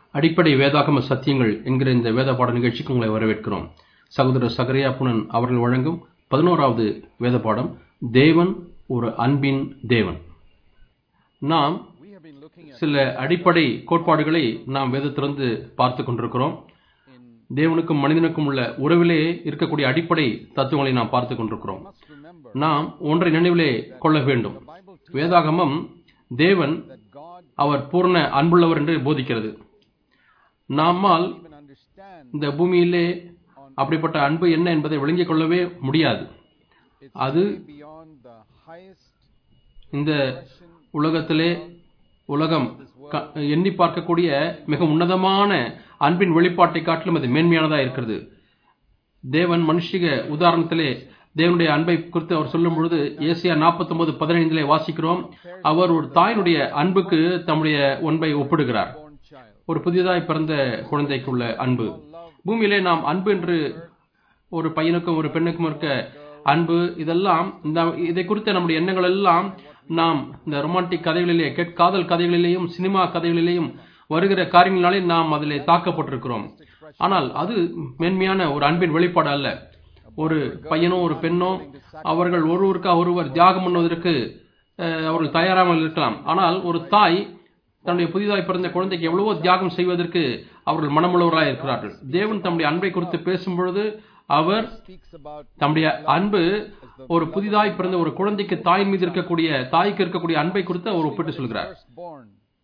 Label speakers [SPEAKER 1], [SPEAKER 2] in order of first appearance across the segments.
[SPEAKER 1] அடிப்படை வேதாகம சத்தியங்கள் என்கிற இந்த வேத பாட நிகழ்ச்சிக்கு உங்களை வரவேற்கிறோம் சகோதரர் சகரியா புனன் அவர்கள் வழங்கும் பதினோராவது வேத பாடம் தேவன் ஒரு அன்பின் தேவன் நாம்
[SPEAKER 2] We have been looking at
[SPEAKER 1] சில அடிப்படை கோட்பாடுகளை நாம் வேதத்திலிருந்து பார்த்து கொண்டிருக்கிறோம்
[SPEAKER 2] in
[SPEAKER 1] தேவனுக்கும் மனிதனுக்கும் உள்ள உறவிலே இருக்கக்கூடிய அடிப்படை தத்துவங்களை நாம் பார்த்து கொண்டிருக்கிறோம்
[SPEAKER 2] must remember
[SPEAKER 1] நாம் ஒன்றை நினைவிலே கொள்ள வேண்டும்
[SPEAKER 2] the Bible teaches
[SPEAKER 1] வேதாகமம் தேவன்
[SPEAKER 2] that God
[SPEAKER 1] அவர் பூர்ண அன்புள்ளவர் என்று போதிக்கிறது நம்மால்
[SPEAKER 2] even understand
[SPEAKER 1] இந்த பூமியிலே அப்படிப்பட்ட அன்பு என்ன என்பதை விளங்கிக் கொள்ளவே முடியாது
[SPEAKER 2] it's
[SPEAKER 1] அது
[SPEAKER 2] way beyond the highest
[SPEAKER 1] இந்த
[SPEAKER 2] expression
[SPEAKER 1] உலகத்திலே உலகம் க- எண்ணி பார்க்கக்கூடிய மிக உன்னதமான அன்பின் வெளிப்பாட்டை காட்டிலும் அது மேன்மையானதா இருக்கிறது தேவன் மனுஷிக உதாரணத்திலே தேவனுடைய அன்பை குறித்து அவர் சொல்லும் பொழுது ஏசியா 49 பதினைந்திலே வாசிக்கிறோம் அவர் ஒரு தாயினுடைய அன்புக்கு தம்முடைய அன்பை ஒப்பிடுகிறார்
[SPEAKER 2] born child.
[SPEAKER 1] ஒரு புதியதாய் பிறந்த குழந்தைக்குள்ள அன்பு பூமியிலே நாம் அன்பு என்று ஒரு பையனுக்கும் ஒரு பெண்ணுக்கும் இருக்க அன்பு இதெல்லாம் இந்த இதை குறித்த நம்முடைய எண்ணங்கள் எல்லாம் நாம் இந்த ரொமான்டிக் கதைகளிலே கேட் காதல் கதைகளிலேயும் சினிமா கதைகளிலேயும் வருகிற காரியங்களினாலே நாம் அதிலே தாக்கப்பட்டிருக்கிறோம் ஆனால் அது மேன்மையான ஒரு அன்பின் வெளிப்பாடு அல்ல ஒரு பையனோ ஒரு பெண்ணோ அவர்கள் ஒருவருக்காக ஒருவர் தியாகம் பண்ணுவதற்கு அஹ், அவர்கள் தயாராமல் இருக்கலாம் ஆனால் ஒரு தாய் தன்னுடைய புதிதாய் பிறந்த குழந்தைக்கு எவ்வளவோ தியாகம் செய்வதற்கு அவர்கள் மனமுள்ளவராய் இருக்கிறார்கள் தேவன் தம்முடைய அன்பை குறித்து பேசும்பொழுது அவர்
[SPEAKER 2] Speaks about
[SPEAKER 1] தம்முடைய அன்பு ஒரு புதிதாய் பிறந்த ஒரு குழந்தைக்கு தாயின் மீது இருக்கக்கூடிய தாய்க்கு இருக்கக்கூடிய அன்பை குறித்து அவர் ஒப்பிட்டு சொல்கிறார்
[SPEAKER 2] firstborn.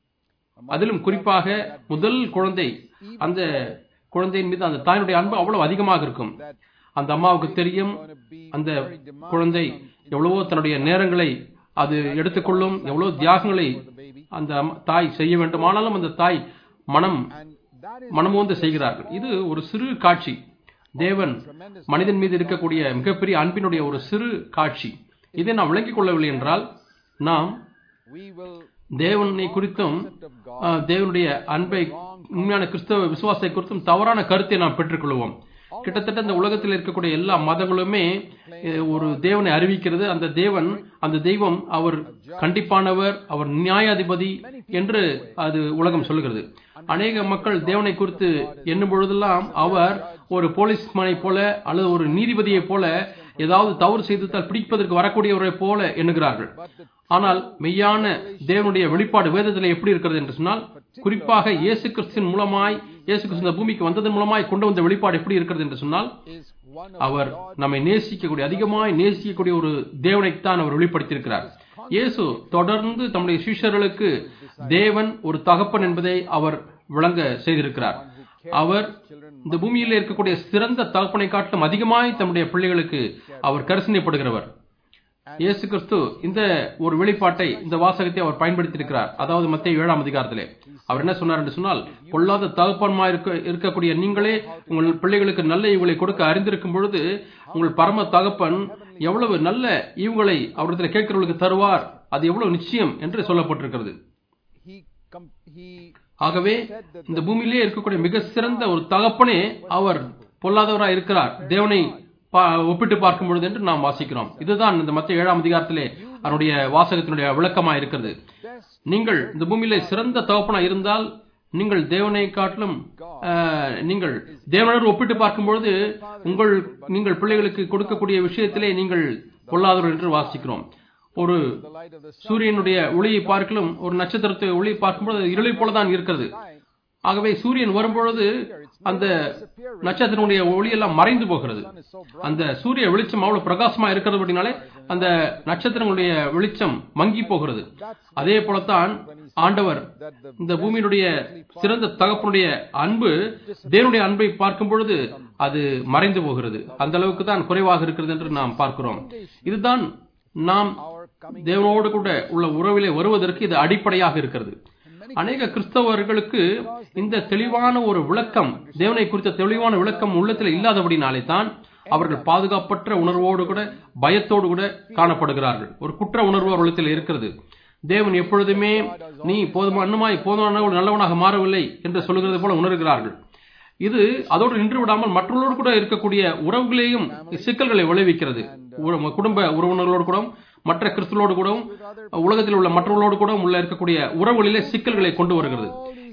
[SPEAKER 1] அதிலும் குறிப்பாக முதல் குழந்தை அந்த குழந்தையின் மீது அந்த தாயினுடைய அன்பு அவ்வளவு அதிகமாக இருக்கும்
[SPEAKER 2] That
[SPEAKER 1] அந்த அம்மாவுக்கு தெரியும்
[SPEAKER 2] going to be
[SPEAKER 1] அந்த
[SPEAKER 2] very demanding
[SPEAKER 1] குழந்தை எவ்வளவோ தன்னுடைய நேரங்களை அது எடுத்துக்கொள்ளும் எவ்வளவு தியாகங்களை
[SPEAKER 2] for the baby.
[SPEAKER 1] அந்த அம்மா- தாய் செய்ய வேண்டுமானாலும் அந்த தாய் மனம்
[SPEAKER 2] And that is
[SPEAKER 1] மனமோந்து செய்கிறார்கள் இது ஒரு சிறு காட்சி தேவன்
[SPEAKER 2] tremendous
[SPEAKER 1] மனிதன் மீது இருக்கக்கூடிய மிகப்பெரிய அன்பினுடைய ஒரு சிறு காட்சி இதை நாம் விளங்கிக் கொள்ளவில்லை என்றால் நாம்
[SPEAKER 2] we will
[SPEAKER 1] தேவனை குறித்தும்
[SPEAKER 2] of God
[SPEAKER 1] ஆ, தேவனுடைய அன்பை உண்மையான கிறிஸ்தவ விசுவாசத்தை குறித்தும் தவறான கருத்தை நாம் பெற்றுக்கொள்வோம் கிட்டத்தட்ட இந்த உலகத்தில் இருக்கக்கூடிய எல்லா மதங்களுமே அஹ், ஒரு தேவனை அறிவிக்கிறது அந்த தேவன் அந்த தெய்வம் அவர் கண்டிப்பானவர் அவர் நியாயாதிபதி என்று அது உலகம் சொல்லுகிறது அநேக மக்கள் தேவனை குறித்து எண்ணும் பொழுதெல்லாம் அவர் ஒரு போலீஸ்மேனை போல அல்லது ஒரு நீதிபதியைப் போல ஏதாவது தவறு செய்துத்தால் பிடிப்பதற்கு வரக்கூடியவரை போல எண்ணுகிறார்கள் ஆனால் மெய்யான தேவனுடைய வெளிப்பாடு வேதத்தில் எப்படி இருக்கிறது என்று சொன்னால் குறிப்பாக இயேசு கிறிஸ்துவின் மூலமாய் இயேசு கிறிஸ்து இந்த பூமிக்கு வந்ததன் மூலமாய் கொண்டு வந்த வெளிப்பாடு எப்படி இருக்கிறது என்று சொன்னால்
[SPEAKER 2] is one of
[SPEAKER 1] அவர் நம்மை நேசிக்கக்கூடிய அதிகமாய் நேசிக்கக்கூடிய ஒரு தேவனைத்தான் அவர் வெளிப்படுத்தியிருக்கிறார் இயேசு தொடர்ந்து தம்முடைய சிஷ்யர்களுக்கு தேவன் ஒரு தகப்பன் என்பதை அவர் விளங்க செய்திருக்கிறார் அவர் இந்த பூமியில் இருக்கக்கூடிய சிறந்த தகப்பனை காட்டிலும் அதிகமாய் தம்முடைய பிள்ளைகளுக்கு அவர் கரிசனைப்படுகிறவர் இயேசு கிறிஸ்து இந்த ஒரு வெளிப்பாட்டை இந்த வாசகத்தை அவர் பயன்படுத்தியிருக்கிறார் அதாவது மத்திய ஏழாம் அதிகாரத்திலே அவர் என்ன சொன்னார் என்று சொன்னால் பொல்லாத தகப்பன்மா இருக்க இருக்கக்கூடிய நீங்களே உங்கள் பிள்ளைகளுக்கு நல்ல ஈவுகளை கொடுக்க அறிந்திருக்கும் பொழுது உங்கள் பரம தகப்பன் எவ்வளவு நல்ல ஈவுகளை அவரிடத்தில் கேட்கிறவர்களுக்கு தருவார் அது எவ்வளவு நிச்சயம் என்று சொல்லப்பட்டிருக்கிறது
[SPEAKER 2] he com- he
[SPEAKER 1] ஆகவே இந்த பூமியிலே இருக்கக்கூடிய மிக சிறந்த ஒரு தகப்பனே அவர் பொல்லாதவராய் இருக்கிறார் தேவனை பா- ஒப்பிட்டு பார்க்கும் பொழுது என்று நாம் வாசிக்கிறோம் இதுதான் இந்த மத்திய ஏழாம் அதிகாரத்திலே அவருடைய வாசகத்தினுடைய விளக்கமாக இருக்கிறது
[SPEAKER 2] best
[SPEAKER 1] நீங்கள் இந்த பூமியிலே சிறந்த தகப்பனா இருந்தால் நீங்கள் தேவனை காட்டிலும் ஆஹ், நீங்கள் தேவனோடு ஒப்பிட்டு பார்க்கும் பொழுது உங்கள் நீங்கள் பிள்ளைகளுக்கு கொடுக்கக்கூடிய விஷயத்திலே நீங்கள் பொல்லாதவர் என்று வாசிக்கிறோம் ஒரு
[SPEAKER 2] the light of the sun
[SPEAKER 1] சூரியனுடைய ஒளியை பார்க்கலும் ஒரு நட்சத்திரத்தை ஒளியை பார்க்கும்போது அது இருளை போலதான் இருக்கிறது ஆகவே சூரியன் வரும்பொழுது அந்த நட்சத்திரனுடைய ஒளியெல்லாம் மறைந்து போகிறது
[SPEAKER 2] is so bright
[SPEAKER 1] அந்த சூரிய வெளிச்சம் அவ்வளவு பிரகாசமா இருக்கிறது அப்படின்னாலே அந்த நட்சத்திரங்களுடைய வெளிச்சம் மங்கி போகிறது அதே போலத்தான் ஆண்டவர்
[SPEAKER 2] that the
[SPEAKER 1] இந்த பூமியினுடைய சிறந்த தகப்பனுடைய அன்பு தேவனுடைய அன்பை பார்க்கும் பொழுது அது மறைந்து போகிறது அந்த அளவுக்கு தான் குறைவாக இருக்கிறது என்று நாம் பார்க்கிறோம் இதுதான் நாம்
[SPEAKER 2] our coming
[SPEAKER 1] தேவனோடு கூட உள்ள உறவிலே வருவதற்கு இது அடிப்படையாக இருக்கிறது அநேக கிறிஸ்தவர்களுக்கு இந்த தெளிவான ஒரு விளக்கம் தேவனை குறித்த தெளிவான விளக்கம் உள்ளத்தில் இல்லாதபடினாலே தான் அவர்கள் பாதுகாப்பற்ற உணர்வோடு கூட பயத்தோடு கூட காணப்படுகிறார்கள் ஒரு குற்ற உணர்வு அவர்களிடத்தில் இருக்கிறது தேவன் எப்பொழுதுமே நீ போதுமானமாய் போதுமான ஒரு நல்லவனாக மாறவில்லை என்று சொல்லுகிறது போல உணர்கிறார்கள் இது அதோடு நின்று விடாமல் மற்றவர்களோடு கூட இருக்கக்கூடிய உறவுகளையும் சிக்கல்களை விளைவிக்கிறது உற- குடும்ப உறவினர்களோடு கூட மற்ற கிறிஸ்துவோடு கூட உலகத்தில் உள்ள மற்றவர்களோடு கூட உள்ள இருக்கக்கூடிய உறவுகளிலே சிக்கல்களை கொண்டு வருகிறது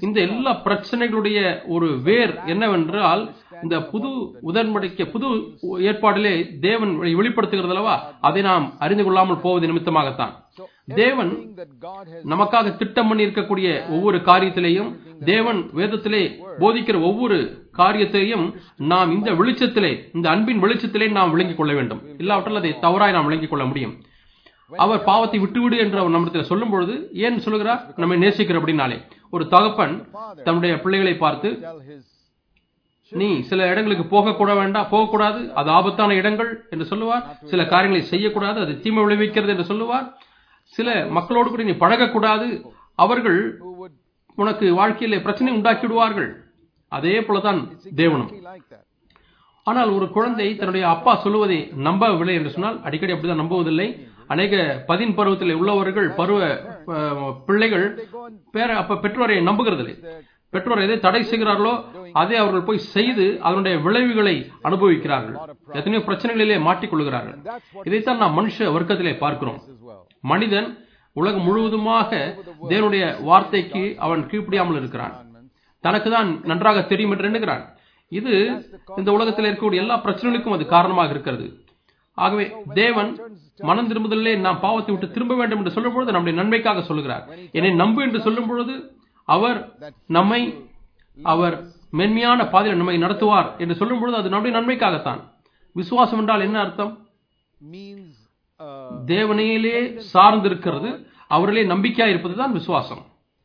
[SPEAKER 1] இந்த எல்லா பிரச்சனைகளுடைய ஒரு வேர் என்னவென்றால் இந்த புது உடன்படிக்கை புது ஏற்பாடிலே தேவன் வெளிப்படுத்துகிறது அல்லவா அதை நாம் அறிந்து கொள்ளாமல் போவது நிமித்தமாகத்தான்
[SPEAKER 2] So
[SPEAKER 1] தேவன்
[SPEAKER 2] everything that God has
[SPEAKER 1] நமக்காக திட்டம் பண்ணி இருக்கக்கூடிய ஒவ்வொரு காரியத்திலேயும் தேவன் வேதத்திலே போதிக்கிற ஒவ்வொரு காரியத்தையும் நாம் இந்த வெளிச்சத்திலே இந்த அன்பின் வெளிச்சத்திலே நாம் விளங்கிக் கொள்ள வேண்டும் இல்லாவிட்டால் அதை தவறாய் நாம் விளங்கிக் கொள்ள முடியும் அவர் பாவத்தை விட்டுவிடு என்று அவர் நம்மிடத்தில் சொல்லும் பொழுது ஏன் சொல்லுகிறார் நம்மை நேசிக்கிற அப்படின்னாலே ஒரு தகப்பன் தன்னுடைய பிள்ளைகளை பார்த்து
[SPEAKER 2] tell his
[SPEAKER 1] நீ சில இடங்களுக்கு போக கூட வேண்டாம் போகக்கூடாது அது ஆபத்தான இடங்கள் என்று சொல்லுவார் சில காரியங்களை செய்யக்கூடாது அது தீமை விளைவிக்கிறது என்று சொல்லுவார் சில மக்களோடு கூட நீ பழகக்கூடாது அவர்கள்
[SPEAKER 2] who would
[SPEAKER 1] உனக்கு வாழ்க்கையிலே பிரச்சனை உண்டாக்கி விடுவார்கள் அதே போலதான் தேவனும்
[SPEAKER 2] be like that.
[SPEAKER 1] ஆனால் ஒரு குழந்தை தன்னுடைய அப்பா சொல்லுவதை நம்பவில்லை என்று சொன்னால் அடிக்கடி அப்படிதான் நம்புவதில்லை அநேக பதின் பருவத்தில் உள்ளவர்கள் பருவ அஹ், பிள்ளைகள் பேர அப்ப பெற்றோரை நம்புகிறதில்லை பெற்றோர் எதை தடை செய்கிறார்களோ அதை அவர்கள் போய் செய்து அதனுடைய விளைவுகளை அனுபவிக்கிறார்கள் எத்தனையோ பிரச்சனைகளிலே மாட்டிக்கொள்கிறார்கள் இதைத்தான் நாம் மனுஷ வர்க்கத்திலே பார்க்கிறோம்
[SPEAKER 2] as well.
[SPEAKER 1] மனிதன் உலகம் முழுவதுமாக தேவனுடைய வார்த்தைக்கு அவன் கீழ்ப்படியாமல் இருக்கிறான் தனக்கு தான் நன்றாக தெரியும் என்று எண்ணுகிறான் இது இந்த உலகத்தில் இருக்கக்கூடிய எல்லா பிரச்சனைகளுக்கும் அது காரணமாக இருக்கிறது ஆகவே தேவன் மனம் திரும்புதலே நாம் பாவத்தை விட்டு திரும்ப வேண்டும் என்று சொல்லும் பொழுது நம்முடைய நன்மைக்காக சொல்லுகிறார் என்னை நம்பு என்று சொல்லும் பொழுது அவர் நம்மை அவர் மென்மையான பாதையில் நம்மை நடத்துவார் என்று சொல்லும் பொழுது அது நம்முடைய நன்மைக்காகத்தான் விசுவாசம் என்றால் என்ன அர்த்தம்
[SPEAKER 2] Means uh,
[SPEAKER 1] தேவனையிலே சார்ந்திருக்கிறது அவரிலே நம்பிக்கையா இருப்பதுதான் விசுவாசம்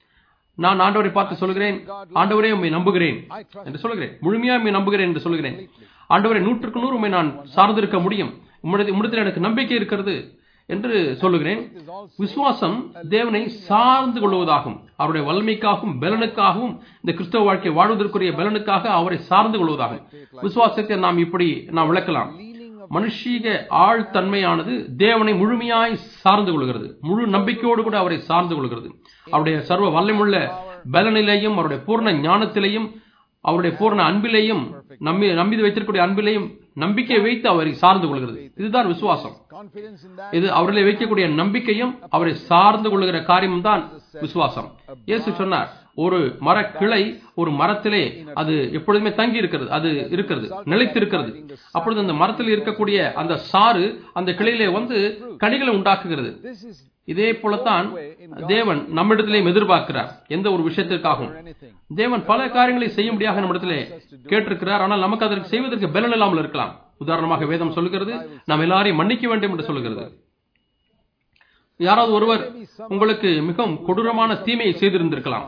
[SPEAKER 1] நான் ஆண்டவரை பார்த்து சொல்கிறேன் ஆண்டவரே உண்மை நம்புகிறேன் என்று சொல்கிறேன் முழுமையா உண்மை நம்புகிறேன் என்று சொல்கிறேன் ஆண்டவரை நூற்றுக்கு நூறு உண்மை நான் சார்ந்திருக்க முடியும் உம்மிடத்தில் உம்மிடத்தில் எனக்கு நம்பிக்கை இருக்கிறது என்று சொல்லுகிறேன் விசுவாசம் தேவனை சார்ந்து கொள்வதாகும் அவருடைய வலிமைக்காகவும் பலனுக்காகவும் இந்த கிறிஸ்தவ வாழ்க்கை வாழ்வதற்குரிய பலனுக்காக அவரை சார்ந்து கொள்வதாகும் விசுவாசத்தை நாம் இப்படி நாம் விளக்கலாம் மனுஷீக ஆழ்தன்மையானது தேவனை முழுமையாய் சார்ந்து கொள்கிறது முழு நம்பிக்கையோடு கூட அவரை சார்ந்து கொள்கிறது அவருடைய சர்வ வல்லமுள்ள பலனிலேயும் அவருடைய பூர்ண ஞானத்திலேயும் அவருடைய பூர்ண அன்பிலேயும் நம்பி நம்பி வைத்திருக்கக்கூடிய அன்பிலேயும் நம்பிக்கை வைத்து அவரை சார்ந்து கொள்கிறது இதுதான் விசுவாசம்
[SPEAKER 2] confidence in that
[SPEAKER 1] இது அவரிலே வைக்கக்கூடிய நம்பிக்கையும் அவரை சார்ந்து கொள்ளுகிற காரியமும் தான் விசுவாசம் இயேசு சொன்னார் ஒரு மரக்கிளை ஒரு மரத்திலே அது எப்பொழுதுமே தங்கி இருக்கிறது அது இருக்கிறது நிலைத்து இருக்கிறது அப்பொழுது அந்த மரத்தில் இருக்கக்கூடிய அந்த சாறு அந்த கிளையிலே வந்து கனிகளை உண்டாக்குகிறது
[SPEAKER 2] this is
[SPEAKER 1] இதே போலத்தான் தேவன் நம்மிடத்திலேயும் எதிர்பார்க்கிறார் எந்த ஒரு விஷயத்திற்காகவும்
[SPEAKER 2] anything.
[SPEAKER 1] தேவன் பல காரியங்களை செய்யும்படியாக நம்மிடத்திலே கேட்டிருக்கிறார் ஆனால் நமக்கு அதற்கு செய்வதற்கு பலன் இல்லாமல் இருக்கலாம் உதாரணமாக வேதம் சொல்லுகிறது நாம் எல்லாரையும் மன்னிக்க வேண்டும் என்று சொல்லுகிறது யாராவது ஒருவர் உங்களுக்கு மிகவும் கொடூரமான தீமையை செய்திருந்திருக்கலாம்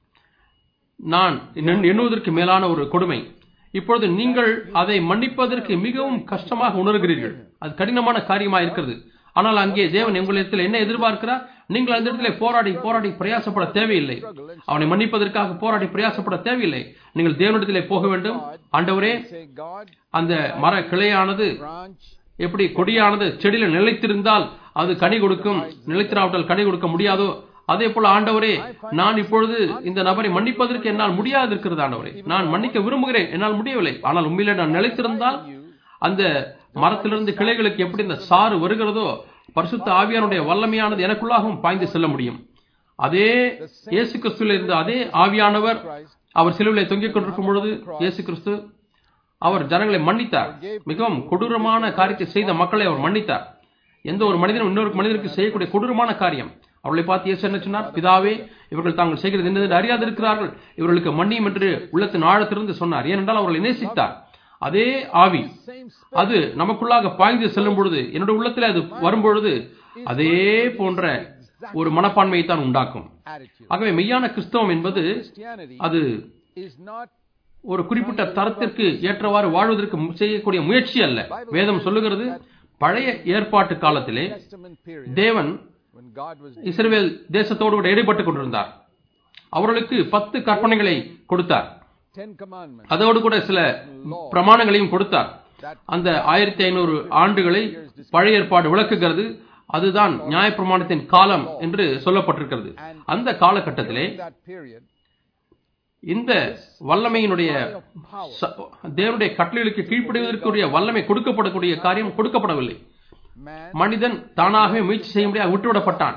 [SPEAKER 1] நான் எண்ண- எண்ணுவதற்கு மேலான ஒரு கொடுமை இப்பொழுது நீங்கள் அதை மன்னிப்பதற்கு மிகவும் கஷ்டமாக உணர்கிறீர்கள் அது கடினமான காரியமா இருக்கிறது ஆனால் அங்கே தேவன் உங்களிடத்தில் என்ன எதிர்பார்க்கிறார் நீங்கள் அந்த இடத்துல போராடி போராடி பிரயாசப்பட தேவையில்லை அவனை மன்னிப்பதற்காக போராடி பிரயாசப்பட தேவையில்லை நீங்கள் தேவனிடத்திலே போக வேண்டும் ஆண்டவரே
[SPEAKER 2] Say, God,
[SPEAKER 1] அந்த மர கிளையானது
[SPEAKER 2] branch,
[SPEAKER 1] எப்படி கொடியானது செடியில நிலைத்திருந்தால் அது கனி கொடுக்கும் நிலைத்திராவிட்டால் கனி கொடுக்க முடியாதோ அதே போல ஆண்டவரே நான் இப்பொழுது இந்த நபரை மன்னிப்பதற்கு என்னால் முடியாது இருக்கிறது ஆண்டவரே நான் மன்னிக்க விரும்புகிறேன் என்னால் முடியவில்லை ஆனால் உண்மையிலே நான் நிலைத்திருந்தால் அந்த மரத்திலிருந்து கிளைகளுக்கு எப்படி இந்த சாறு வருகிறதோ பரிசுத்த ஆவியானுடைய வல்லமையானது எனக்குள்ளாகவும் பாய்ந்து செல்ல முடியும் அதே இயேசு கிறிஸ்துவில் இருந்த அதே ஆவியானவர் அவர் சிலுவிலே தொங்கிக் கொண்டிருக்கும் பொழுது இயேசு கிறிஸ்து அவர் ஜனங்களை மன்னித்தார் மிகவும் கொடூரமான காரியத்தை செய்த மக்களை அவர் மன்னித்தார் எந்த ஒரு மனிதனும் இன்னொரு மனிதனுக்கு செய்யக்கூடிய கொடூரமான காரியம் அவர்களை பார்த்து இயேசு என்ன சொன்னார் பிதாவே இவர்கள் தாங்கள் செய்கிறது என்னது அறியாதிருக்கிறார்கள் இவர்களுக்கு மன்னியும் என்று உள்ளத்தின் ஆழத்திலிருந்து சொன்னார் ஏனென்றால் அவர்களை நேசித்தார் அதே ஆவி
[SPEAKER 2] same
[SPEAKER 1] அது நமக்குள்ளாக பாய்ந்து செல்லும் பொழுது என்னுடைய உள்ளத்தில் அது வரும் பொழுது அதே போன்ற ஒரு மனப்பான்மையை தான் உண்டாக்கும்
[SPEAKER 2] attitude.
[SPEAKER 1] ஆகவே மெய்யான கிறிஸ்தவம் என்பது
[SPEAKER 2] Christianity
[SPEAKER 1] அது
[SPEAKER 2] is not
[SPEAKER 1] ஒரு குறிப்பிட்ட தரத்திற்கு ஏற்றவாறு வாழ்வதற்கு மு- செய்யக்கூடிய முயற்சி அல்ல வேதம் சொல்லுகிறது பழைய ஏற்பாட்டு காலத்திலே
[SPEAKER 2] Testament period
[SPEAKER 1] தேவன்
[SPEAKER 2] when God was
[SPEAKER 1] இஸ்ரவேல் தேசத்தோடு கூட இடைப்பட்டுக் கொண்டிருந்தார் அவர்களுக்கு பத்து கற்பனைகளை கொடுத்தார்
[SPEAKER 2] Ten Commandments
[SPEAKER 1] அதோடு கூட சில பிரமாணங்களையும் கொடுத்தார்
[SPEAKER 2] that
[SPEAKER 1] அந்த ஆயிரத்தி ஐநூறு ஆண்டுகளை பழைய ஏற்பாடு விளக்குகிறது அதுதான் நியாயப்பிரமாணத்தின் காலம் என்று சொல்லப்பட்டிருக்கிறது அந்த காலகட்டத்திலே
[SPEAKER 2] in that period
[SPEAKER 1] இந்த வல்லமையினுடைய ச- தேவனுடைய கட்டளைகளுக்கு கீழ்ப்படிவதற்குரிய வல்லமை கொடுக்கப்படக்கூடிய காரியம் கொடுக்கப்படவில்லை
[SPEAKER 2] man
[SPEAKER 1] மனிதன் தானாகவே முயற்சி செய்ய முடியாது விட்டுவிடப்பட்டான்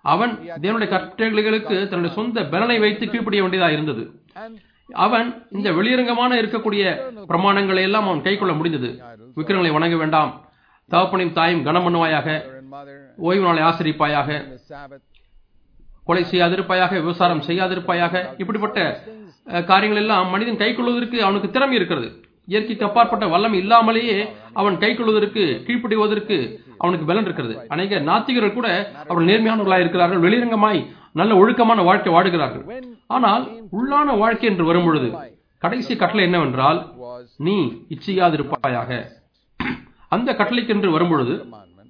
[SPEAKER 1] அவன் தேவனுடைய கட்டளைகளுக்கு தன்னுடைய சொந்த பலனை வைத்து கீழ்ப்படிய வேண்டியதாக இருந்தது
[SPEAKER 2] And
[SPEAKER 1] அவன் இந்த வெளியரங்கமான இருக்கக்கூடிய பிரமாணங்களை எல்லாம் அவன் கைக்கொள்ள முடிந்தது விக்கிரங்களை வணங்க வேண்டாம் தகப்பனையும் தாயும் கனம் பண்ணுவாயாக
[SPEAKER 2] father and mother
[SPEAKER 1] ஓய்வு நாளை ஆசிரிப்பாயாக
[SPEAKER 2] and the Sabbath.
[SPEAKER 1] கொலை செய்யாதிருப்பாயாக விவசாரம் செய்யாதிருப்பாயாக இப்படிப்பட்ட அஹ், காரியங்கள் எல்லாம் மனிதன் கைக்கொள்வதற்கு அவனுக்கு திறமை இருக்கிறது இயற்கைக்கு அப்பாற்பட்ட வல்லமை இல்லாமலேயே அவன் கைக்கொள்வதற்கு கீழ்ப்படிவதற்கு அவனுக்கு பலன் இருக்கிறது அநேக நாத்திகர்கள் கூட அவர்கள் நேர்மையானவர்களாக இருக்கிறார்கள் வெளிரங்கமாய் நல்ல ஒழுக்கமான வாழ்க்கை வாடுகிறார்கள் ஆனால் உள்ளான வாழ்க்கை என்று வரும் பொழுது கடைசி கட்டளை என்னவென்றால்
[SPEAKER 2] was
[SPEAKER 1] நீ இச்சையாதிருப்பாயாக அந்த கட்டளைக்கென்று வரும்பொழுது
[SPEAKER 2] commandment.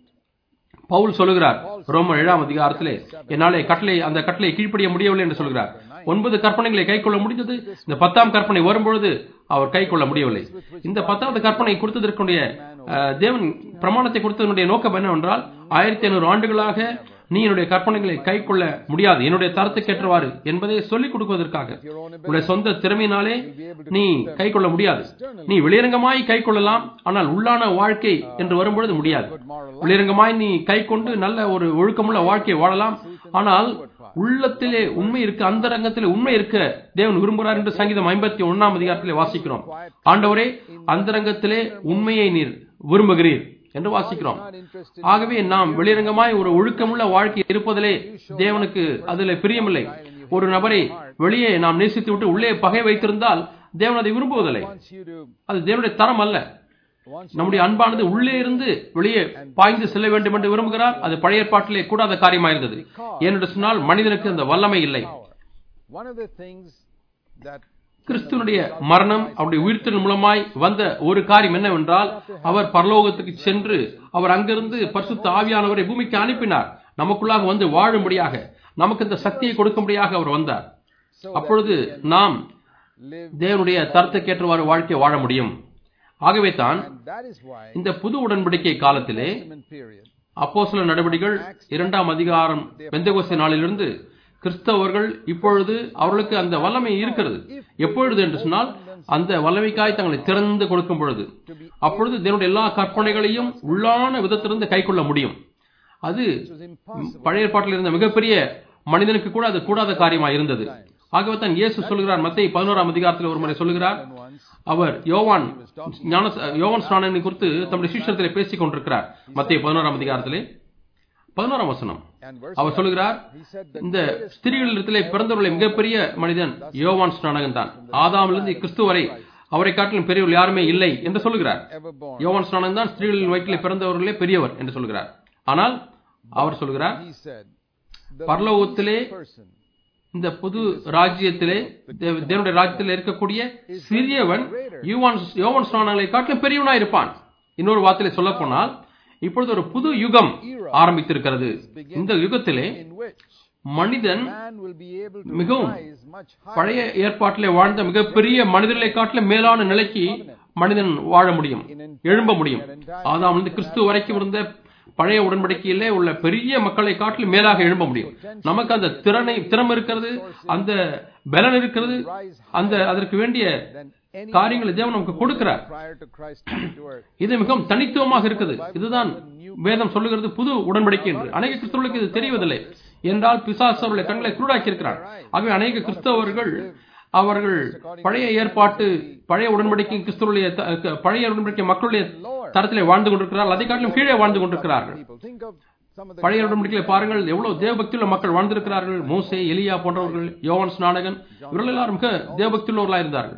[SPEAKER 1] பவுல் சொல்லுகிறார் ரோமர் ஏழாம் அதிகாரத்திலே என்னாலே கட்டளை அந்த கட்டளை கீழ்ப்படிய முடியவில்லை என்று சொல்கிறார் ஒன்பது கற்பனைகளை கைக்கொள்ள முடிந்தது இந்த பத்தாம் கற்பனை வரும்பொழுது அவர் கைக்கொள்ள முடியவில்லை இந்த பத்தாவது கற்பனை கொடுத்ததற்குடைய அஹ், தேவன் பிரமாணத்தை கொடுத்ததனுடைய நோக்கம் என்னவென்றால் ஆயிரத்தி ஐநூறு ஆண்டுகளாக நீ என்னுடைய கற்பனைகளை கைக்கொள்ள முடியாது என்னுடைய தரத்துக்கேற்றவாறு என்பதை சொல்லிக் கொடுப்பதற்காக உன்னுடைய சொந்த திறமையினாலே நீ கைக்கொள்ள முடியாது நீ வெளியரங்கமாய் கைக்கொள்ளலாம் ஆனால் உள்ளான வாழ்க்கை என்று வரும்பொழுது முடியாது வெளியரங்கமாய் நீ கை கொண்டு நல்ல ஒரு ஒழுக்கமுள்ள வாழ்க்கையை வாழலாம் ஆனால் உள்ளத்திலே உண்மை இருக்க அந்த ரங்கத்திலே உண்மை இருக்க தேவன் விரும்புகிறார் என்று சங்கீதம் ஐம்பத்தி ஒன்னாம் அதிகாரத்திலே வாசிக்கிறோம் ஆண்டவரே அந்த ரங்கத்திலே உண்மையை நீர் விரும்புகிறீர் என்று வாசிக்கிறோம்
[SPEAKER 2] Not interested
[SPEAKER 1] ஆகவே நாம் வெளியரங்கமாய் ஒரு ஒழுக்கமுள்ள வாழ்க்கை இருப்பதிலே தேவனுக்கு அதில் பிரியமில்லை ஒரு நபரை வெளியே நாம் நேசித்து விட்டு உள்ளே பகை வைத்திருந்தால் தேவன் அதை விரும்புவதில்லை
[SPEAKER 2] wants you to
[SPEAKER 1] அது தேவனுடைய தரம் அல்ல
[SPEAKER 2] wants
[SPEAKER 1] நம்முடைய அன்பானது உள்ளே இருந்து வெளியே பாய்ந்து செல்ல வேண்டும் என்று விரும்புகிறார் அது பழைய ஏற்பாட்டிலே கூடாத காரியமாயிருந்தது ஏனென்று சொன்னால் மனிதனுக்கு அந்த வல்லமை இல்லை
[SPEAKER 2] power. One of the things that
[SPEAKER 1] கிறிஸ்துவனுடைய மரணம் அவருடைய உயிர்த்தல் மூலமாய் வந்த ஒரு காரியம் என்னவென்றால் அவர் பரலோகத்துக்கு சென்று அவர் அங்கிருந்து பரிசுத்த ஆவியானவரை பூமிக்கு அனுப்பினார் நமக்குள்ளாக வந்து வாழும்படியாக நமக்கு இந்த சக்தியை கொடுக்கும்படியாக அவர் வந்தார் அப்பொழுது நாம்
[SPEAKER 2] live
[SPEAKER 1] தேவனுடைய தரத்துக்கேற்றவாறு வாழ்க்கை வாழ முடியும் ஆகவே தான்
[SPEAKER 2] and that is why
[SPEAKER 1] இந்த புது உடன்படிக்கை காலத்திலே
[SPEAKER 2] Testament period
[SPEAKER 1] அப்போஸ்தல நடவடிக்கைகள் இரண்டாம் அதிகாரம் பெந்தகோஸ்தே நாளிலிருந்து கிறிஸ்தவர்கள் இப்பொழுது அவர்களுக்கு அந்த வல்லமை இருக்கிறது எப்பொழுது என்று சொன்னால் அந்த வல்லமைக்காய் தங்களை திறந்து கொடுக்கும் பொழுது அப்பொழுது தேவனுடைய எல்லா கற்பனைகளையும் உள்ளான விதத்திலிருந்து கைக்கொள்ள முடியும் அது
[SPEAKER 2] was impossible
[SPEAKER 1] பழைய ஏற்பாட்டில் இருந்த மிகப்பெரிய மனிதனுக்கு கூட அது கூடாத காரியமா இருந்தது ஆகவே தான் இயேசு சொல்கிறார் மத்திய பதினோராம் அதிகாரத்தில் ஒரு முறை சொல்லுகிறார்
[SPEAKER 2] once
[SPEAKER 1] அவர் யோவான் ஞான யோவான் ஸ்நானனை குறித்து தம்முடைய சீஷத்திலே பேசிக் கொண்டிருக்கிறார் மத்திய பதினோராம் அதிகாரத்திலே பதினோராம் வசனம்
[SPEAKER 2] and verse
[SPEAKER 1] அவர் சொல்லுகிறார்
[SPEAKER 2] he said that
[SPEAKER 1] இந்த ஸ்திரீகளிடத்திலே பிறந்தவர்களை மிகப்பெரிய மனிதன் யோவான் ஸ்நானகன் தான் ஆதாமிலிருந்து கிறிஸ்து வரை அவரை காட்டிலும் பெரியவர் யாருமே இல்லை என்று சொல்லுகிறார்
[SPEAKER 2] ever born
[SPEAKER 1] யோவான் ஸ்நானகன் தான் ஸ்திரீகளின் வயிற்றிலே பிறந்தவர்களே பெரியவர் என்று சொல்லுகிறார் ஆனால் அவர் சொல்லுகிறார்
[SPEAKER 2] he said the
[SPEAKER 1] பரலோகத்திலே
[SPEAKER 2] person
[SPEAKER 1] இந்த புது ராஜ்யத்திலே தேவ- தேவனுடைய ராஜ்யத்திலே இருக்கக்கூடிய சிறியவன் யோவான் யோவான் ஸ்நானங்களை காட்டிலும் பெரியவனா இருப்பான் இன்னொரு வார்த்தையில சொல்ல போனால் இப்பொழுது ஒரு புது யுகம் ஆரம்பித்திருக்கிறது இந்த யுகத்திலே
[SPEAKER 2] in which
[SPEAKER 1] மனிதன்
[SPEAKER 2] man will be able to
[SPEAKER 1] மிகவும்
[SPEAKER 2] rise much higher
[SPEAKER 1] பழைய ஏற்பாட்டிலே வாழ்ந்த மிகப்பெரிய மனிதர்களை காட்டிலும் மேலான நிலைக்கு மனிதன் வாழ முடியும் எழும்ப முடியும் ஆதாம் வந்து கிறிஸ்து வரைக்கும் இருந்த பழைய உடன்படிக்கையிலே உள்ள பெரிய மக்களை காட்டிலும் மேலாக எழும்ப முடியும் நமக்கு அந்த திறனை திறம் இருக்கிறது அந்த பலன் இருக்கிறது அந்த அதற்கு வேண்டிய
[SPEAKER 2] than any
[SPEAKER 1] காரியங்களை தேவன் நமக்கு கொடுக்கிறார்
[SPEAKER 2] prior to Christ coming to earth.
[SPEAKER 1] இது மிகவும் தனித்துவமாக இருக்குது இதுதான் வேதம் சொல்லுகிறது புது உடன்படிக்கை என்று அநேக கிறிஸ்தவர்களுக்கு இது தெரியவதில்லை என்றால் பிசாசு அவர்களை கண்களை குருடாக்கி இருக்கிறார் ஆகவே அநேக கிறிஸ்தவர்கள் அவர்கள் பழைய ஏற்பாட்டு பழைய உடன்படிக்கை கிறிஸ்தவருடைய த- க- பழைய உடன்படிக்கை மக்களுடைய தரத்திலே வாழ்ந்து கொண்டிருக்கிறார்கள் அதை காட்டிலும் கீழே வாழ்ந்து கொண்டிருக்கிறார்கள்
[SPEAKER 2] People think of some of the
[SPEAKER 1] பழைய உடன்படிக்கையை பாருங்கள் எவ்வளவு தேவபக்தியுள்ள மக்கள் வாழ்ந்திருக்கிறார்கள் மோசே எலியா போன்றவர்கள் யோவான் ஸ்நானகன் இவர்கள் எல்லாரும் மிக தேவபக்தியுள்ளவர்களாக இருந்தார்கள்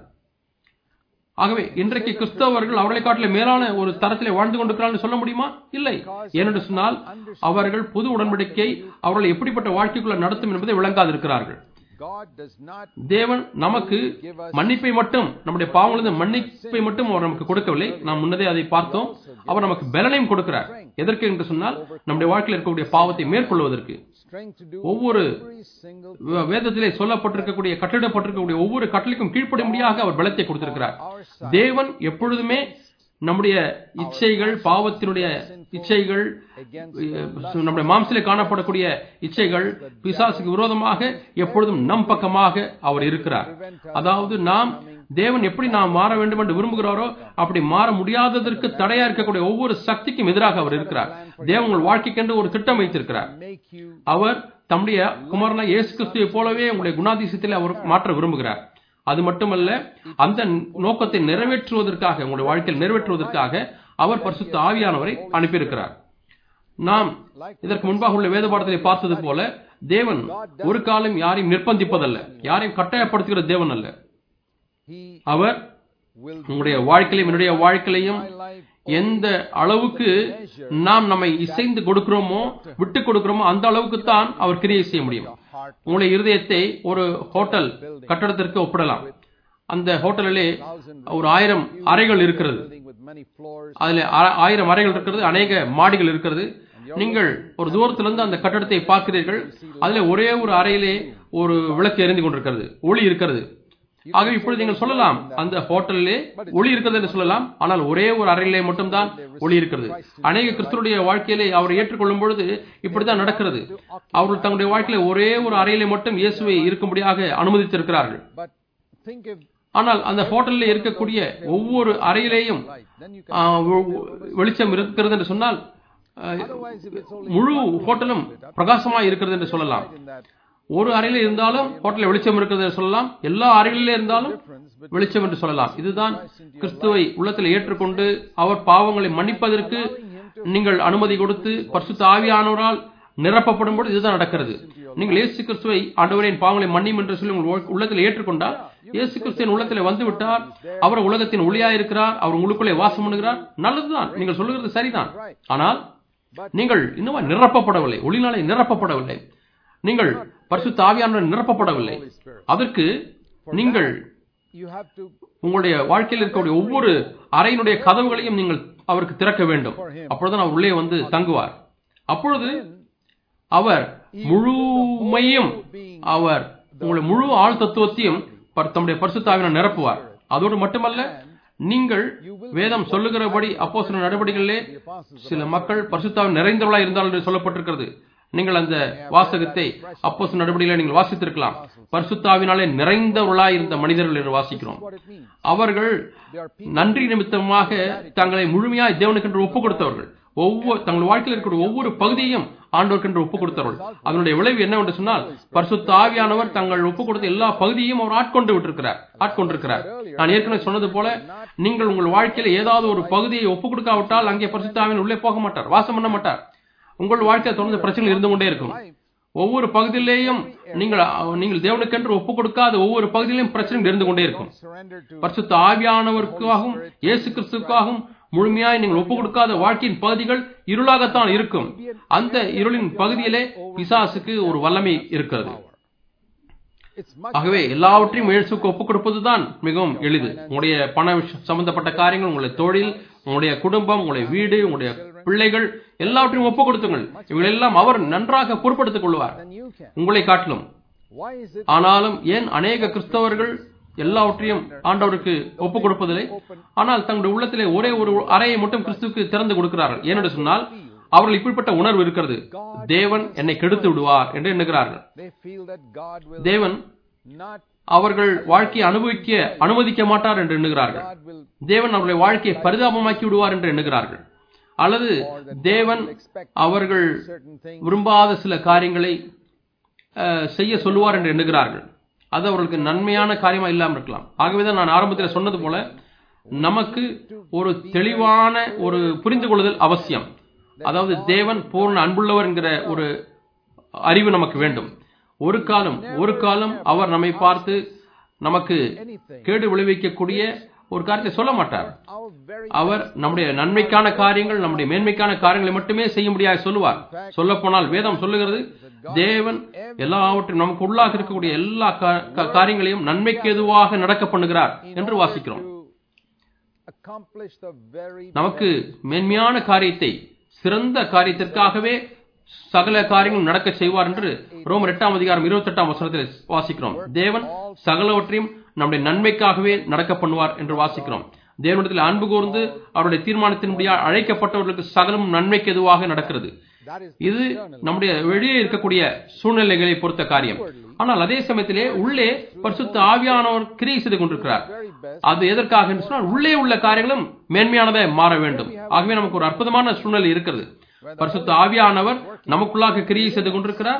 [SPEAKER 1] ஆகவே இன்றைக்கு கிறிஸ்தவர்கள் அவர்களை காட்டில மேலான ஒரு தரத்திலே வாழ்ந்து கொண்டிருக்கிறார்கள் சொல்ல முடியுமா இல்லை ஏனென்று சொன்னால் அவர்கள் புது உடன்படிக்கை அவர்களை எப்படிப்பட்ட வாழ்க்கைக்குள்ள நடத்தும் என்பதை விளங்காதிருக்கிறார்கள்
[SPEAKER 2] God does not
[SPEAKER 1] தேவன் நமக்கு மன்னிப்பை மட்டும் நம்முடைய பாவங்களிலிருந்து மன்னிப்பை மட்டும் அவர் நமக்கு கொடுக்கவில்லை நாம் முன்னதே அதை பார்த்தோம் அவர் நமக்கு பலனையும் கொடுக்கிறார் எதற்கு என்று சொன்னால் நம்முடைய வாழ்க்கையில் இருக்கக்கூடிய பாவத்தை மேற்கொள்வதற்கு
[SPEAKER 2] strength to do
[SPEAKER 1] ஒவ்வொரு
[SPEAKER 2] every single
[SPEAKER 1] வே- வேதத்திலே சொல்லப்பட்டிருக்கக்கூடிய கட்டளிடப்பட்டிருக்கக்கூடிய ஒவ்வொரு கட்டளைக்கும் கீழ்ப்படும்படியாக அவர் பலத்தை கொடுத்திருக்கிறார்
[SPEAKER 2] our
[SPEAKER 1] தேவன் எப்பொழுதுமே நம்முடைய இச்சைகள் பாவத்தினுடைய இச்சைகள் அஹ், நம்முடைய மாம்சிலே காணப்படக்கூடிய இச்சைகள் பிசாசுக்கு விரோதமாக எப்பொழுதும் நம் பக்கமாக அவர் இருக்கிறார் அதாவது நாம் தேவன் எப்படி நாம் மாற வேண்டும் என்று விரும்புகிறாரோ அப்படி மாற முடியாததற்கு தடையா இருக்கக்கூடிய ஒவ்வொரு சக்திக்கும் எதிராக அவர் இருக்கிறார் தேவன் உங்கள் வாழ்க்கைக்கென்று ஒரு திட்டம் வைத்திருக்கிறார்
[SPEAKER 2] make you
[SPEAKER 1] அவர் தம்முடைய குமாரனா இயேசு கிறிஸ்துவை போலவே உங்களுடைய குணாதிசயத்தில் அவர் மாற்ற விரும்புகிறார் அது மட்டுமல்ல அந்த நோக்கத்தை நிறைவேற்றுவதற்காக உங்களுடைய வாழ்க்கையில் நிறைவேற்றுவதற்காக அவர் பரிசுத்த ஆவியானவரை அனுப்பியிருக்கிறார் நாம் இதற்கு முன்பாக உள்ள வேத பாடத்திலே பார்த்தது போல தேவன் ஒரு காலம் யாரையும் நிர்பந்திப்பதல்ல யாரையும் கட்டாயப்படுத்துகிற தேவன் அல்ல
[SPEAKER 2] He
[SPEAKER 1] அவர்
[SPEAKER 2] will
[SPEAKER 1] உங்களுடைய வாழ்க்கையிலும் என்னுடைய வாழ்க்கையிலையும்
[SPEAKER 2] my life
[SPEAKER 1] எந்த அளவுக்கு நாம் நம்மை இசைந்து கொடுக்கிறோமோ விட்டு கொடுக்கிறோமோ அந்த அளவுக்கு தான் அவர் கிரியை செய்ய முடியும்
[SPEAKER 2] heart
[SPEAKER 1] உங்களுடைய இருதயத்தை ஒரு ஹோட்டல் கட்டடத்திற்கு ஒப்பிடலாம் அந்த ஹோட்டலிலே ஒரு ஆயிரம் அறைகள் இருக்கிறது
[SPEAKER 2] building with many floors.
[SPEAKER 1] அதுல ஆ- ஆயிரம் அறைகள் இருக்கிறது அநேக மாடிகள் இருக்கிறது நீங்கள் ஒரு தூரத்திலிருந்து அந்த கட்டடத்தை பார்க்கிறீர்கள் அதுல ஒரே ஒரு அறையிலே ஒரு விளக்கு எரிந்து கொண்டிருக்கிறது ஒளி இருக்கிறது ஆகவே இப்பொழுது நீங்கள் சொல்லலாம் அந்த ஹோட்டலிலே ஒளி இருக்கிறது என்று சொல்லலாம் ஆனால் ஒரே ஒரு அறையிலே மட்டும்தான் ஒளி இருக்கிறது அநேக கிறிஸ்தருடைய வாழ்க்கையிலே அவரை ஏற்றுக்கொள்ளும் பொழுது இப்படித்தான் நடக்கிறது அவர்கள் தங்களுடைய வாழ்க்கையில ஒரே ஒரு அறையிலே மட்டும் இயேசுவை இருக்கும்படியாக அனுமதித்திருக்கிறார்கள்
[SPEAKER 2] But think if
[SPEAKER 1] ஆனால் அந்த ஹோட்டலில் இருக்கக்கூடிய ஒவ்வொரு அறையிலேயும்
[SPEAKER 2] light, then you
[SPEAKER 1] ah,
[SPEAKER 2] can.
[SPEAKER 1] வெ- வெளிச்சம் இருக்கிறது என்று சொன்னால் ஆ,
[SPEAKER 2] Otherwise, if it's only
[SPEAKER 1] முழு ஹோட்டலும் பிரகாசமாக இருக்கிறது என்று சொல்லலாம்
[SPEAKER 2] in that
[SPEAKER 1] ஒரு அறையில இருந்தாலும் ஹோட்டலில் வெளிச்சம் இருக்கிறது என்று சொல்லலாம் எல்லா அறைகளிலே இருந்தாலும்
[SPEAKER 2] difference between
[SPEAKER 1] வெளிச்சம் என்று சொல்லலாம் இதுதான் கிறிஸ்துவை உள்ளத்தில் ஏற்றுக்கொண்டு அவர் பாவங்களை மன்னிப்பதற்கு நீங்கள் அனுமதி கொடுத்து பரிசுத்த ஆவியானவரால் நிரப்பப்படும் பொழுது இதுதான் நடக்கிறது நீங்கள் இயேசு கிறிஸ்துவை ஆண்டவரின் பாவங்களை மன்னியும் என்று சொல்லி உங்கள் உள்ள- உள்ளத்தில் ஏற்றுக்கொண்டால் இயேசு கிறிஸ்துவின் உள்ளத்தில் வந்து விட்டார் அவர் உலகத்தின் ஒளியா இருக்கிறார் அவர் உங்களுக்குள்ளே வாசம் பண்ணுகிறார் நல்லதுதான் நீங்கள் சொல்லுகிறது சரிதான் ஆனால் நீங்கள் இன்னும் நிரப்பப்படவில்லை ஒளினாலே நிரப்பப்படவில்லை நீங்கள் பரிசுத்த ஆவியானவர் நிரப்பப்படவில்லை அதற்கு நீங்கள்
[SPEAKER 2] you have to
[SPEAKER 1] உங்களுடைய வாழ்க்கையில் இருக்கக்கூடிய ஒவ்வொரு அறையினுடைய கதவுகளையும் நீங்கள் அவருக்கு திறக்க வேண்டும் அப்பொழுதுதான் அவர் உள்ளே வந்து தங்குவார் அப்பொழுது அவர் முழுமையும் அவர் உங்களுடைய முழு ஆள் தத்துவத்தையும் பர்- தம்முடைய பரிசுத்தாவினர் நிரப்புவார் அதோடு மட்டுமல்ல நீங்கள் வேதம் சொல்லுகிறபடி அப்போ சில நடவடிக்கைகளிலே சில மக்கள் பரிசுத்தாவின் நிறைந்தவர்களாய் இருந்தால் என்று சொல்லப்பட்டிருக்கிறது நீங்கள் அந்த வாசகத்தை அப்போ சில நடவடிக்கைகளை நீங்கள் வாசித்திருக்கலாம் பரிசுத்தாவினாலே நிறைந்தவர்களாய் இருந்த மனிதர்கள் என்று வாசிக்கிறோம்
[SPEAKER 2] what it means.
[SPEAKER 1] அவர்கள் நன்றி நிமித்தமாக தங்களை முழுமையாய் தேவனுக்கென்று ஒப்புக் கொடுத்தவர்கள் ஒவ்வொரு தங்கள் வாழ்க்கையில் இருக்கிற ஒவ்வொரு பகுதியையும் ஆண்டோருக்கென்று ஒப்புக் கொடுத்தவர்கள் அதனுடைய விளைவு என்னவென்று சொன்னால் பரிசுத்த ஆவியானவர் தங்கள் ஒப்புக் கொடுத்த எல்லா பகுதியையும் அவர் ஆட்கொண்டு விட்டிருக்கிறார் ஆட்கொண்டிருக்கிறார் நான் ஏற்கனவே சொன்னது போல நீங்கள் உங்கள் வாழ்க்கையில ஏதாவது ஒரு பகுதியை ஒப்புக் கொடுக்காவிட்டால் அங்கே பரிசுத்த ஆவியின் உள்ளே போக மாட்டார் வாசம் பண்ண மாட்டார் உங்கள் வாழ்க்கையில் தொடர்ந்து பிரச்சனைகள் இருந்து கொண்டே இருக்கும் ஒவ்வொரு பகுதியிலேயும் நீங்கள் நீங்கள் தேவனுக்கென்று ஒப்புக் கொடுக்காத ஒவ்வொரு பகுதியிலும் பிரச்சனைகள் இருந்து கொண்டே இருக்கும்
[SPEAKER 2] Surrender to
[SPEAKER 1] பரிசுத்த ஆவியானவருக்காகவும் இயேசு கிறிஸ்துக்காகவும் முழுமையாய் நீங்கள் ஒப்புக் கொடுக்காத வாழ்க்கையின் பகுதிகள் இருளாகத்தான் இருக்கும் அந்த இருளின் பகுதியிலே பிசாசுக்கு ஒரு வல்லமை இருக்கிறது
[SPEAKER 2] it's much
[SPEAKER 1] ஆகவே எல்லாவற்றையும் இயேசுக்கு ஒப்புக் கொடுப்பதுதான் மிகவும் எளிது உங்களுடைய பண விஷ- சம்பந்தப்பட்ட காரியங்கள் உங்களுடைய தொழில் உங்களுடைய குடும்பம் உங்களுடைய வீடு உங்களுடைய பிள்ளைகள் எல்லாவற்றையும் ஒப்புக் கொடுத்துங்கள் இவைகள் எல்லாம் அவர் நன்றாக பொறுப்படுத்திக் கொள்வார்
[SPEAKER 2] than you can.
[SPEAKER 1] உங்களை காட்டிலும்
[SPEAKER 2] Why is it
[SPEAKER 1] ஆனாலும் ஏன் அநேக கிறிஸ்தவர்கள் எல்லாவற்றையும் ஆண்டவருக்கு ஒப்புக் கொடுப்பதில்லை ஆனால் தங்களுடைய உள்ளத்திலே ஒரே ஒரு அறையை மட்டும் கிறிஸ்துவுக்கு திறந்து கொடுக்கிறார்கள் ஏனென்று சொன்னால் அவர்கள் இப்படிப்பட்ட உணர்வு இருக்கிறது தேவன் என்னை கெடுத்து விடுவார் என்று எண்ணுகிறார்கள்
[SPEAKER 2] they feel that God will
[SPEAKER 1] தேவன்
[SPEAKER 2] not
[SPEAKER 1] அவர்கள் வாழ்க்கையை அனுபவிக்க அனுமதிக்க மாட்டார் என்று எண்ணுகிறார்கள்
[SPEAKER 2] God will
[SPEAKER 1] தேவன் அவருடைய வாழ்க்கையை பரிதாபமாக்கி விடுவார் என்று எண்ணுகிறார்கள் அல்லது தேவன் அவர்கள்
[SPEAKER 2] certain things
[SPEAKER 1] விரும்பாத சில காரியங்களை அஹ், செய்ய சொல்லுவார் என்று எண்ணுகிறார்கள் அது அவர்களுக்கு நன்மையான காரியமா இல்லாமல் இருக்கலாம் ஆகவேதான் நான் ஆரம்பத்தில் சொன்னது போல நமக்கு ஒரு தெளிவான ஒரு புரிந்து கொள்ளுதல் அவசியம் அதாவது தேவன் பூர்ண அன்புள்ளவர் என்கிற ஒரு அறிவு நமக்கு வேண்டும் ஒரு காலம் ஒரு காலம் அவர் நம்மை பார்த்து நமக்கு கேடு விளைவிக்கக்கூடிய ஒரு காரியத்தை சொல்ல மாட்டார்
[SPEAKER 2] our very
[SPEAKER 1] அவர் நம்முடைய நன்மைக்கான காரியங்கள் நம்முடைய மேன்மைக்கான காரியங்களை மட்டுமே செய்ய முடியாது சொல்லுவார் சொல்ல போனால் வேதம் சொல்லுகிறது தேவன் எல்லாவற்றையும் நமக்கு உள்ளாக இருக்கக்கூடிய எல்லா கா- கா- காரியங்களையும் நன்மைக்கு எதுவாக நடக்க பண்ணுகிறார் என்று வாசிக்கிறோம்
[SPEAKER 2] to accomplish the very
[SPEAKER 1] நமக்கு மேன்மையான காரியத்தை சிறந்த காரியத்திற்காகவே சகல காரியங்களும் நடக்க செய்வார் என்று ரோமர் எட்டாம் அதிகாரம் இருபத்தி எட்டாம் வசனத்தில் வாசிக்கிறோம் தேவன் சகலவற்றையும் நம்முடைய நன்மைக்காகவே நடக்க பண்ணுவார் என்று வாசிக்கிறோம் தேவனிடத்தில் அன்பு கூர்ந்து அவருடைய தீர்மானத்தின்படியா அழைக்கப்பட்டவர்களுக்கு சகலம் நன்மைக்கு எதுவாக நடக்கிறது
[SPEAKER 2] that is
[SPEAKER 1] இது நம்முடைய வெளியே இருக்கக்கூடிய சூழ்நிலைகளை பொறுத்த காரியம் ஆனால் அதே சமயத்திலே உள்ளே பரிசுத்த ஆவியானவர் கிரியை செய்து கொண்டிருக்கிறார்
[SPEAKER 2] very best
[SPEAKER 1] அது எதற்காக என்று சொன்னால் உள்ளே உள்ள காரியங்களும் மேன்மையானதாக மாற வேண்டும் ஆகவே நமக்கு ஒரு அற்புதமான சூழ்நிலை இருக்கிறது பரிசுத்த ஆவியானவர் நமக்குள்ளாக கிரியை செய்து கொண்டிருக்கிறார்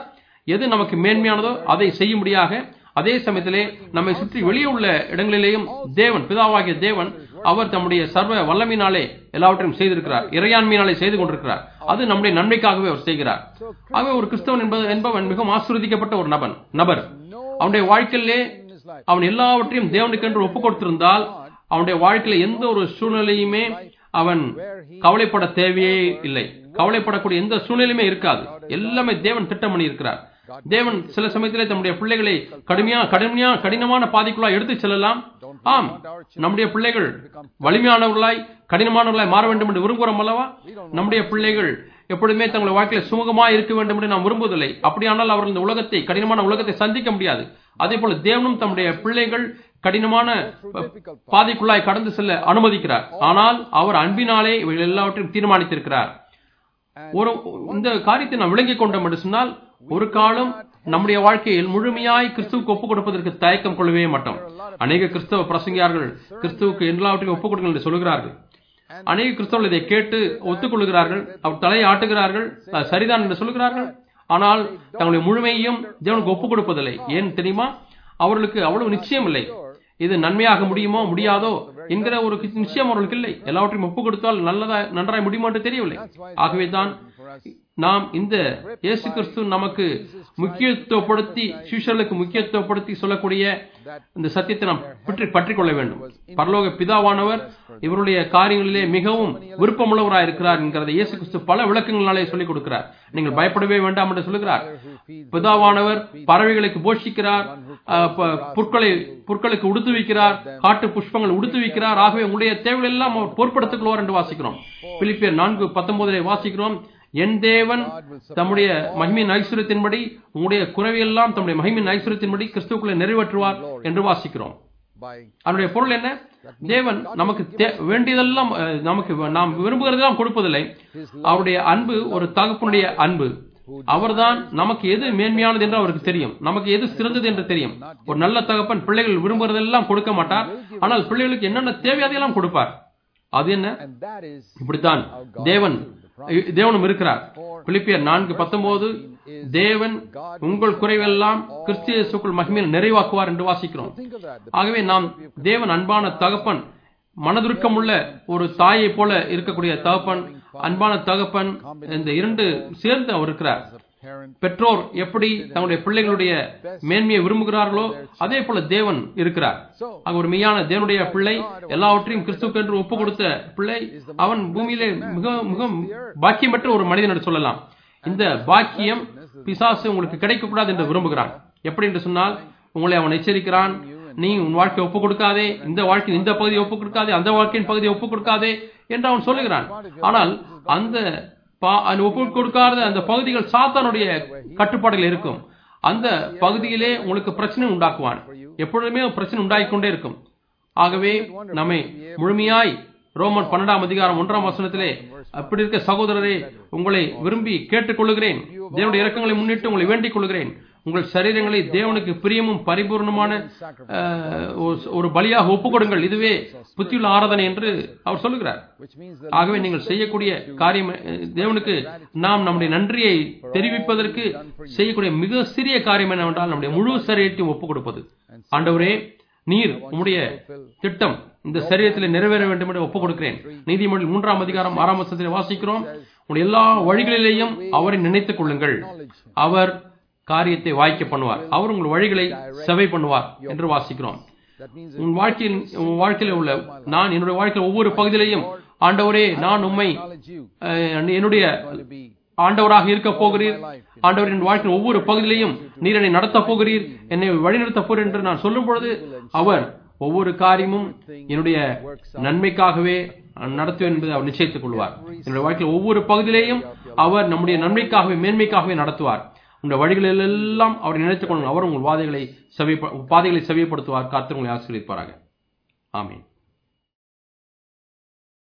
[SPEAKER 1] எது நமக்கு மேன்மையானதோ அதை செய்யும்படியாக அதே சமயத்திலே நம்மை சுற்றி வெளியே உள்ள இடங்களிலேயும் தேவன் பிதாவாகிய தேவன் அவர் தம்முடைய சர்வ வல்லமினாலே எல்லாவற்றையும் செய்திருக்கிறார் இறையாண்மையினாலே செய்து கொண்டிருக்கிறார் அது நம்முடைய நன்மைக்காகவே அவர் செய்கிறார் ஆகவே ஒரு கிறிஸ்தவன் என்பது என்பவன் மிகவும் ஆசிர்வதிக்கப்பட்ட ஒரு நபன் நபர் அவனுடைய வாழ்க்கையிலே
[SPEAKER 2] in his life.
[SPEAKER 1] அவன் எல்லாவற்றையும் தேவனுக்கென்று ஒப்பு கொடுத்திருந்தால் அவனுடைய வாழ்க்கையில எந்த ஒரு சூழ்நிலையுமே அவன் கவலைப்பட தேவையே இல்லை கவலைப்படக்கூடிய எந்த சூழ்நிலையுமே இருக்காது எல்லாமே தேவன் திட்டம் பண்ணி இருக்கிறார் தேவன் சில சமயத்திலே தம்முடைய பிள்ளைகளை கடுமையா கடுமையா கடினமான பாதைக்குள்ளாய் எடுத்து செல்லலாம் ஆம் நம்முடைய பிள்ளைகள் வலிமையானவர்களாய் கடினமானவர்களாய் மாற வேண்டும் என்று விரும்புகிறோம் அல்லவா நம்முடைய பிள்ளைகள் எப்பொழுதுமே தங்களுடைய வாழ்க்கையில சுமூகமாய் இருக்க வேண்டும் என்று நாம் விரும்புவதில்லை அப்படியானால் அவர்கள் இந்த உலகத்தை கடினமான உலகத்தை சந்திக்க முடியாது அதே போல தேவனும் தம்முடைய பிள்ளைகள் கடினமான பாதைக்குள்ளாய் கடந்து செல்ல அனுமதிக்கிறார் ஆனால் அவர் அன்பினாலே இவைகள் எல்லாவற்றையும் தீர்மானித்திருக்கிறார் ஒரு இந்த காரியத்தை நாம் விளங்கிக் கொண்டோம் என்று சொன்னால் ஒரு காலம் நம்முடைய வாழ்க்கையில் முழுமையாய் கிறிஸ்துவுக்கு ஒப்புக் கொடுப்பதற்கு தயக்கம் கொள்ளவே மாட்டோம் அநேக கிறிஸ்தவ பிரசங்கியார்கள் கிறிஸ்துவுக்கு எல்லாவற்றையும் ஒப்புக் கொடுங்கள் என்று சொல்கிறார்கள் அநேக கிறிஸ்தவர்கள் இதை கேட்டு ஒத்துக்கொள்கிறார்கள் அவர் தலையை ஆட்டுகிறார்கள் அது சரிதான் என்று சொல்கிறார்கள் ஆனால் தங்களுடைய முழுமையையும் தேவனுக்கு ஒப்புக் கொடுப்பதில்லை ஏன் தெரியுமா அவர்களுக்கு அவ்வளவு நிச்சயம் இல்லை இது நன்மையாக முடியுமோ முடியாதோ என்கிற ஒரு நிச்சயம் அவர்களுக்கு இல்லை எல்லாவற்றையும் ஒப்புக் கொடுத்தால் நல்லதா நன்றாய் முடியுமோ என்று தெரியவில்லை ஆகவே தான் நாம் இந்த இயேசு கிறிஸ்து நமக்கு முக்கியத்துவப்படுத்தி சிஷர்களுக்கு முக்கியத்துவப்படுத்தி சொல்லக்கூடிய இந்த சத்தியத்தை நாம் பற்றி பற்றிக் கொள்ள வேண்டும் பரலோக பிதாவானவர் இவருடைய காரியங்களிலே மிகவும் விருப்பமுள்ளவராய் இருக்கிறார் என்கிறதை இயேசு கிறிஸ்து பல விளக்கங்களாலே சொல்லிக் கொடுக்கிறார் நீங்கள் பயப்படவே வேண்டாம் என்று சொல்லுகிறார் பிதாவானவர் பறவைகளுக்கு போஷிக்கிறார் அஹ், ப- புற்களை புற்களுக்கு உடுத்துவிக்கிறார் காட்டு புஷ்பங்கள் உடுத்துவிக்கிறார் ஆகவே உங்களுடைய தேவைகள் எல்லாம் அவர் பொறுப்படுத்திக் கொள்வார் என்று வாசிக்கிறோம் பிலிப்பியர் நான்கு பத்தொன்பதிலே வாசிக்கிறோம் என் தேவன் தம்முடைய மகிமையின் ஐஸ்வர்யத்தின்படி உங்களுடைய குறைவையெல்லாம் தம்முடைய மகிமையின் ஐஸ்வர்யத்தின்படி கிறிஸ்துவுக்குள்ளே நிறைவேற்றுவார் என்று வாசிக்கிறோம்
[SPEAKER 2] by
[SPEAKER 1] அதனுடைய பொருள் என்ன தேவன் நமக்கு தே- வேண்டியதெல்லாம் அஹ், நமக்கு நாம் விரும்புகிறதெல்லாம் கொடுப்பதில்லை அவருடைய அன்பு ஒரு தகப்பனுடைய அன்பு அவர்தான் நமக்கு எது மேன்மையானது என்று அவருக்கு தெரியும் நமக்கு எது சிறந்தது என்று தெரியும் ஒரு நல்ல தகப்பன் பிள்ளைகள் விரும்புகிறதெல்லாம் கொடுக்க மாட்டார் ஆனால் பிள்ளைகளுக்கு என்னென்ன தேவை அதையெல்லாம் கொடுப்பார் அது என்ன
[SPEAKER 2] and that is
[SPEAKER 1] இப்படித்தான் தேவன் தேவனும் இருக்கிறார் பிலிப்பியர் நான்கு பத்தொன்பது தேவன் உங்கள் குறைவெல்லாம் கிறிஸ்து இயேசுக்குள் மகிமையில் நிறைவாக்குவார் என்று வாசிக்கிறோம்
[SPEAKER 2] think of that.
[SPEAKER 1] ஆகவே நாம் தேவன் அன்பான தகப்பன் மனதுருக்கம் உள்ள ஒரு தாயை போல இருக்கக்கூடிய தகப்பன் அன்பான தகப்பன் இந்த இரண்டு சேர்ந்து அவர் இருக்கிறார்
[SPEAKER 2] As a parent,
[SPEAKER 1] பெற்றோர் எப்படி தங்களுடைய பிள்ளைகளுடைய மேன்மையை விரும்புகிறார்களோ அதே போல தேவன் இருக்கிறார் ஆக ஒரு மெய்யான தேவனுடைய பிள்ளை எல்லாவற்றையும் கிறிஸ்துவுக்கு என்று ஒப்பு கொடுத்த பிள்ளை அவன் பூமியிலே மிக மிக பாக்கியம் பெற்ற ஒரு மனிதன் என்று சொல்லலாம் இந்த பாக்கியம் பிசாசு உங்களுக்கு கிடைக்கக்கூடாது என்று விரும்புகிறான் எப்படி என்று சொன்னால் உங்களை அவன் எச்சரிக்கிறான் நீ உன் வாழ்க்கையை ஒப்பு கொடுக்காதே இந்த வாழ்க்கை இந்த பகுதியை ஒப்பு கொடுக்காதே அந்த வாழ்க்கையின் பகுதியை ஒப்பு கொடுக்காதே என்று அவன் சொல்லுகிறான் ஆனால் அந்த பா- அந்த ஒப்பு கொடுக்காத அந்த பகுதிகள் சாத்தானுடைய கட்டுப்பாடுகள் இருக்கும் அந்த பகுதியிலே உங்களுக்கு பிரச்சனை உண்டாக்குவான் எப்பொழுதுமே பிரச்சனை உண்டாகிக் கொண்டே இருக்கும் ஆகவே நம்மை முழுமையாய் ரோமன் பன்னெண்டாம் அதிகாரம் ஒன்றாம் வசனத்திலே அப்படி இருக்க சகோதரரே உங்களை விரும்பி கேட்டுக்கொள்கிறேன் தேவனுடைய இரக்கங்களை முன்னிட்டு உங்களை வேண்டிக் கொள்கிறேன் உங்கள் சரீரங்களை தேவனுக்கு பிரியமும் பரிபூர்ணமான அஹ், ஒரு- ஒரு பலியாக ஒப்புக்கொடுங்கள் இதுவே புத்தியுள்ள ஆராதனை என்று அவர் சொல்லுகிறார்
[SPEAKER 2] which means that
[SPEAKER 1] ஆகவே நீங்கள் செய்யக்கூடிய காரியம் அஹ், தேவனுக்கு நாம் நம்முடைய நன்றியை தெரிவிப்பதற்கு செய்யக்கூடிய மிக சிறிய காரியம் என்னவென்றால் நம்முடைய முழு சரீரத்தையும் ஒப்புக் கொடுப்பது ஆண்டவரே நீர் உம்முடைய திட்டம் இந்த சரீரத்தில் நிறைவேற வேண்டும் என்று ஒப்புக் கொடுக்கிறேன் நீதிமொழி மூன்றாம் அதிகாரம் ஆறாம் வசனத்தில் வாசிக்கிறோம் உங்களுடைய எல்லா வழிகளிலேயும் அவரை நினைத்துக் கொள்ளுங்கள் அவர் காரியத்தை வாய்க்க பண்ணுவார் அவர் உங்கள் வழிகளை செவை பண்ணுவார் என்று வாசிக்கிறோம்
[SPEAKER 2] that means
[SPEAKER 1] உன் வாழ்க்கையில் உன் வாழ்க்கையில உள்ள நான் என்னுடைய வாழ்க்கையில் ஒவ்வொரு பகுதியிலையும் ஆண்டவரே நான் உம்மை
[SPEAKER 2] acknowledge you
[SPEAKER 1] அஹ், என்னுடைய
[SPEAKER 2] to be
[SPEAKER 1] ஆண்டவராக இருக்க போகிறீர் ஆண்டவர் என் வாழ்க்கையின் ஒவ்வொரு பகுதியிலையும் நீர் என்னை நடத்த போகிறீர் என்னை வழிநடத்த போகிறீர் என்று நான் சொல்லும் பொழுது அவர் ஒவ்வொரு காரியமும் என்னுடைய நன்மைக்காகவே நடத்துவேன் என்பதை அவர் நிச்சயித்துக் கொள்வார் என்னுடைய வாழ்க்கையில் ஒவ்வொரு பகுதியிலேயும் அவர் நம்முடைய நன்மைக்காகவே மேன்மைக்காகவே நடத்துவார் உங்கள் வழிகளில் எல்லாம் அவரை நினைத்துக் கொள்ளுங்கள் அவர் உங்கள் வாதைகளை செவி பாதைகளை செவிப்படுத்துவார் காத்து உங்களை ஆசீர்வதிப்பாராக ஆமென்